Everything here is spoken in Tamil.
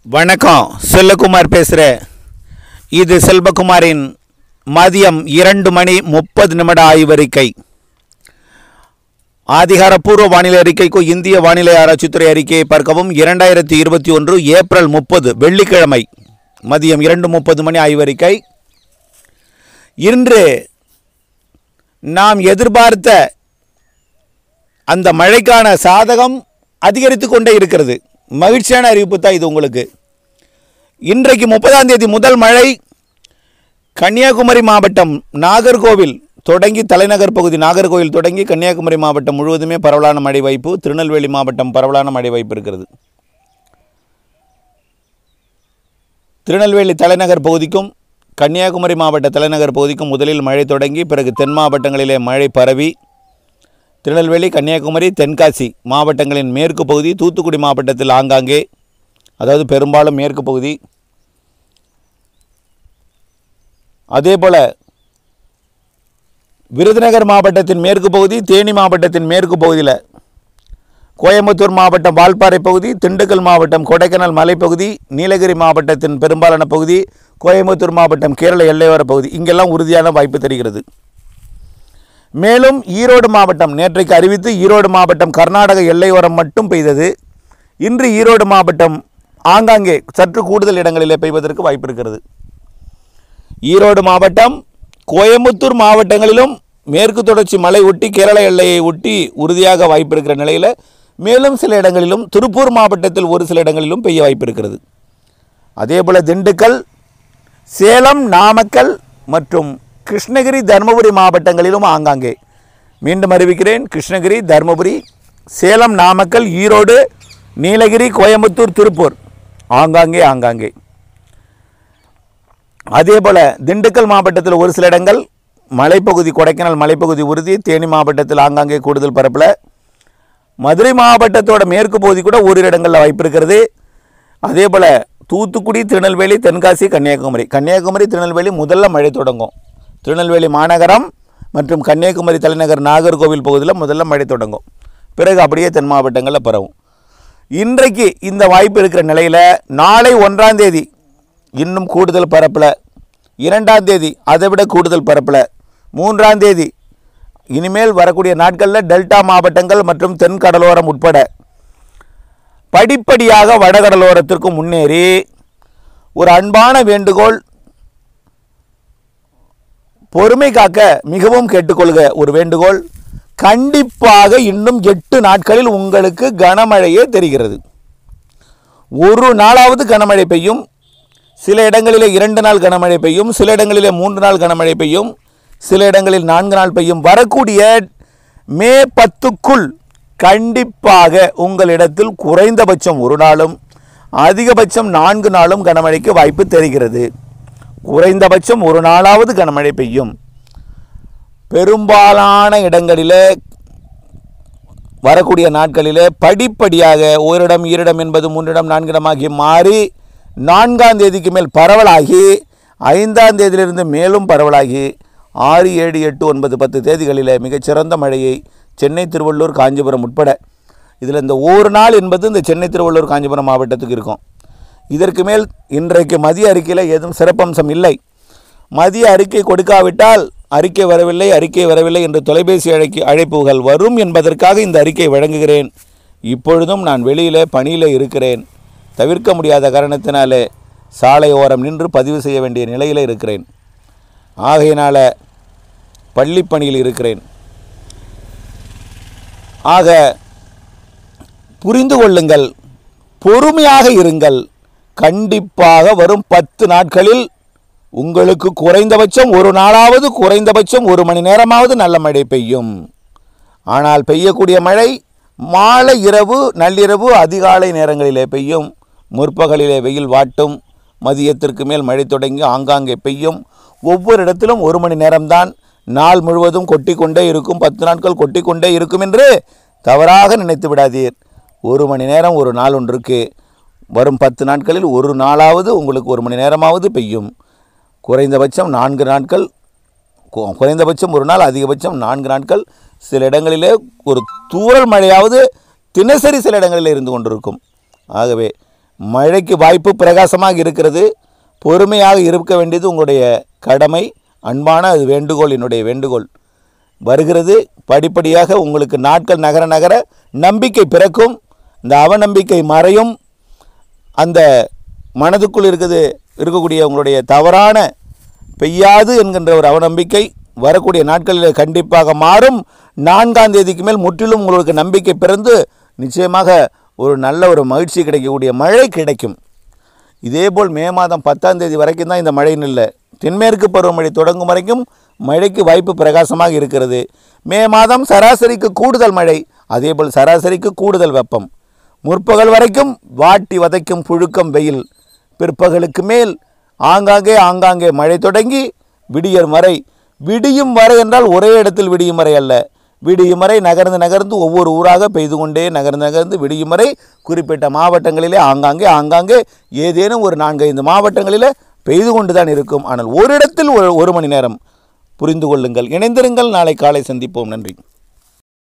வணக்கம் செல்லகுமார் பேசுகிறேன் இது செல்வகுமாரின் மதியம் இரண்டு மணி முப்பது நிமிட ஆய்வறிக்கை அதிகாரப்பூர்வ வானிலை அறிக்கைக்கு இந்திய வானிலை ஆராய்ச்சித்துறை அறிக்கையை பார்க்கவும் இரண்டாயிரத்தி இருபத்தி ஒன்று ஏப்ரல் முப்பது வெள்ளிக்கிழமை மதியம் இரண்டு முப்பது மணி ஆய்வறிக்கை இன்று நாம் எதிர்பார்த்த அந்த மழைக்கான சாதகம் அதிகரித்து கொண்டே இருக்கிறது மகிழ்ச்சியான அறிவிப்பு தான் இது உங்களுக்கு இன்றைக்கு முப்பதாம் தேதி முதல் மழை கன்னியாகுமரி மாவட்டம் நாகர்கோவில் தொடங்கி தலைநகர் பகுதி நாகர்கோவில் தொடங்கி கன்னியாகுமரி மாவட்டம் முழுவதுமே பரவலான மழை வாய்ப்பு திருநெல்வேலி மாவட்டம் பரவலான மழை வாய்ப்பு இருக்கிறது திருநெல்வேலி தலைநகர் பகுதிக்கும் கன்னியாகுமரி மாவட்ட தலைநகர் பகுதிக்கும் முதலில் மழை தொடங்கி பிறகு தென் மாவட்டங்களிலே மழை பரவி திருநெல்வேலி கன்னியாகுமரி தென்காசி மாவட்டங்களின் மேற்கு பகுதி தூத்துக்குடி மாவட்டத்தில் ஆங்காங்கே அதாவது பெரும்பாலும் மேற்கு பகுதி அதேபோல் விருதுநகர் மாவட்டத்தின் மேற்கு பகுதி தேனி மாவட்டத்தின் மேற்கு பகுதியில் கோயம்புத்தூர் மாவட்டம் வால்பாறை பகுதி திண்டுக்கல் மாவட்டம் கொடைக்கானல் மலைப்பகுதி நீலகிரி மாவட்டத்தின் பெரும்பாலான பகுதி கோயம்புத்தூர் மாவட்டம் கேரள எல்லையோர பகுதி இங்கெல்லாம் உறுதியான வாய்ப்பு தெரிகிறது மேலும் ஈரோடு மாவட்டம் நேற்றைக்கு அறிவித்து ஈரோடு மாவட்டம் கர்நாடக எல்லையோரம் மட்டும் பெய்தது இன்று ஈரோடு மாவட்டம் ஆங்காங்கே சற்று கூடுதல் இடங்களிலே பெய்வதற்கு வாய்ப்பு இருக்கிறது ஈரோடு மாவட்டம் கோயம்புத்தூர் மாவட்டங்களிலும் மேற்கு தொடர்ச்சி மலை ஒட்டி கேரள எல்லையை ஒட்டி உறுதியாக வாய்ப்பு இருக்கிற நிலையில் மேலும் சில இடங்களிலும் திருப்பூர் மாவட்டத்தில் ஒரு சில இடங்களிலும் பெய்ய வாய்ப்பு இருக்கிறது அதேபோல் திண்டுக்கல் சேலம் நாமக்கல் மற்றும் கிருஷ்ணகிரி தருமபுரி மாவட்டங்களிலும் ஆங்காங்கே மீண்டும் அறிவிக்கிறேன் கிருஷ்ணகிரி தருமபுரி சேலம் நாமக்கல் ஈரோடு நீலகிரி கோயம்புத்தூர் திருப்பூர் ஆங்காங்கே ஆங்காங்கே அதே போல் திண்டுக்கல் மாவட்டத்தில் ஒரு சில இடங்கள் மலைப்பகுதி கொடைக்கானல் மலைப்பகுதி உறுதி தேனி மாவட்டத்தில் ஆங்காங்கே கூடுதல் பரப்பில் மதுரை மாவட்டத்தோட மேற்கு பகுதி கூட ஓரிரு இடங்களில் வாய்ப்பு இருக்கிறது அதே போல் தூத்துக்குடி திருநெல்வேலி தென்காசி கன்னியாகுமரி கன்னியாகுமரி திருநெல்வேலி முதல்ல மழை தொடங்கும் திருநெல்வேலி மாநகரம் மற்றும் கன்னியாகுமரி தலைநகர் நாகர்கோவில் பகுதியில் முதல்ல மழை தொடங்கும் பிறகு அப்படியே தென் மாவட்டங்களில் பரவும் இன்றைக்கு இந்த வாய்ப்பு இருக்கிற நிலையில் நாளை ஒன்றாம் தேதி இன்னும் கூடுதல் பரப்பில் இரண்டாம் தேதி அதை விட கூடுதல் பரப்பில் மூன்றாம் தேதி இனிமேல் வரக்கூடிய நாட்களில் டெல்டா மாவட்டங்கள் மற்றும் தென் கடலோரம் உட்பட படிப்படியாக வடகடலோரத்திற்கு முன்னேறி ஒரு அன்பான வேண்டுகோள் பொறுமை காக்க மிகவும் கேட்டுக்கொள்க ஒரு வேண்டுகோள் கண்டிப்பாக இன்னும் எட்டு நாட்களில் உங்களுக்கு கனமழையே தெரிகிறது ஒரு நாளாவது கனமழை பெய்யும் சில இடங்களிலே இரண்டு நாள் கனமழை பெய்யும் சில இடங்களிலே மூன்று நாள் கனமழை பெய்யும் சில இடங்களில் நான்கு நாள் பெய்யும் வரக்கூடிய மே பத்துக்குள் கண்டிப்பாக உங்களிடத்தில் குறைந்தபட்சம் ஒரு நாளும் அதிகபட்சம் நான்கு நாளும் கனமழைக்கு வாய்ப்பு தெரிகிறது குறைந்தபட்சம் ஒரு நாளாவது கனமழை பெய்யும் பெரும்பாலான இடங்களிலே வரக்கூடிய நாட்களிலே படிப்படியாக ஓரிடம் ஈரிடம் என்பது மூன்றிடம் நான்கிடம் ஆகி மாறி நான்காம் தேதிக்கு மேல் பரவலாகி ஐந்தாம் தேதியிலிருந்து மேலும் பரவலாகி ஆறு ஏழு எட்டு ஒன்பது பத்து தேதிகளில் மிகச்சிறந்த மழையை சென்னை திருவள்ளூர் காஞ்சிபுரம் உட்பட இதில் இந்த ஒரு நாள் என்பது இந்த சென்னை திருவள்ளூர் காஞ்சிபுரம் மாவட்டத்துக்கு இருக்கும் இதற்கு மேல் இன்றைக்கு மதிய அறிக்கையில் எதுவும் சிறப்பம்சம் இல்லை மதிய அறிக்கை கொடுக்காவிட்டால் அறிக்கை வரவில்லை அறிக்கை வரவில்லை என்று தொலைபேசி அழைக்கு அழைப்புகள் வரும் என்பதற்காக இந்த அறிக்கை வழங்குகிறேன் இப்பொழுதும் நான் வெளியிலே பணியில் இருக்கிறேன் தவிர்க்க முடியாத காரணத்தினாலே சாலை ஓரம் நின்று பதிவு செய்ய வேண்டிய நிலையில் இருக்கிறேன் ஆகையினால் பள்ளிப்பணியில் இருக்கிறேன் ஆக புரிந்து கொள்ளுங்கள் பொறுமையாக இருங்கள் கண்டிப்பாக வரும் பத்து நாட்களில் உங்களுக்கு குறைந்தபட்சம் ஒரு நாளாவது குறைந்தபட்சம் ஒரு மணி நேரமாவது நல்ல மழை பெய்யும் ஆனால் பெய்யக்கூடிய மழை மாலை இரவு நள்ளிரவு அதிகாலை நேரங்களிலே பெய்யும் முற்பகலிலே வெயில் வாட்டும் மதியத்திற்கு மேல் மழை தொடங்கி ஆங்காங்கே பெய்யும் ஒவ்வொரு இடத்திலும் ஒரு மணி நேரம்தான் நாள் முழுவதும் கொட்டிக்கொண்டே இருக்கும் பத்து நாட்கள் கொட்டிக்கொண்டே இருக்கும் என்று தவறாக நினைத்து விடாதீர் ஒரு மணி நேரம் ஒரு நாள் ஒன்றுக்கு வரும் பத்து நாட்களில் ஒரு நாளாவது உங்களுக்கு ஒரு மணி நேரமாவது பெய்யும் குறைந்தபட்சம் நான்கு நாட்கள் கு- குறைந்தபட்சம் ஒரு நாள் அதிகபட்சம் நான்கு நாட்கள் சில இடங்களிலே ஒரு தூறல் மழையாவது தினசரி சில இடங்களில் இருந்து கொண்டிருக்கும் ஆகவே மழைக்கு வாய்ப்பு பிரகாசமாக இருக்கிறது பொறுமையாக இருக்க வேண்டியது உங்களுடைய கடமை அன்பான அது வேண்டுகோள் என்னுடைய வேண்டுகோள் வருகிறது படிப்படியாக உங்களுக்கு நாட்கள் நகர நகர நம்பிக்கை பிறக்கும் இந்த அவநம்பிக்கை மறையும் அந்த மனதுக்குள் இருக்குது இருக்கக்கூடிய உங்களுடைய தவறான பெய்யாது என்கின்ற ஒரு அவநம்பிக்கை வரக்கூடிய நாட்களில் கண்டிப்பாக மாறும் நான்காம் தேதிக்கு மேல் முற்றிலும் உங்களுக்கு நம்பிக்கை பிறந்து நிச்சயமாக ஒரு நல்ல ஒரு மகிழ்ச்சி கிடைக்கக்கூடிய மழை கிடைக்கும் இதேபோல் மே மாதம் பத்தாம் தேதி வரைக்கும் தான் இந்த மழை இல்லை தென்மேற்கு பருவமழை தொடங்கும் வரைக்கும் மழைக்கு வாய்ப்பு பிரகாசமாக இருக்கிறது மே மாதம் சராசரிக்கு கூடுதல் மழை அதேபோல் சராசரிக்கு கூடுதல் வெப்பம் முற்பகல் வரைக்கும் வாட்டி வதைக்கும் புழுக்கம் வெயில் பிற்பகலுக்கு மேல் ஆங்காங்கே ஆங்காங்கே மழை தொடங்கி விடியற் வரை விடியும் வரை என்றால் ஒரே இடத்தில் விடியும் வரை அல்ல விடியும் வரை நகர்ந்து நகர்ந்து ஒவ்வொரு ஊராக பெய்து கொண்டே நகர்ந்து நகர்ந்து விடியும் வரை குறிப்பிட்ட மாவட்டங்களிலே ஆங்காங்கே ஆங்காங்கே ஏதேனும் ஒரு நான்கு ஐந்து மாவட்டங்களிலே பெய்து கொண்டு தான் இருக்கும் ஆனால் ஒரு இடத்தில் ஒரு ஒரு மணி நேரம் புரிந்து கொள்ளுங்கள் இணைந்திருங்கள் நாளை காலை சந்திப்போம் நன்றி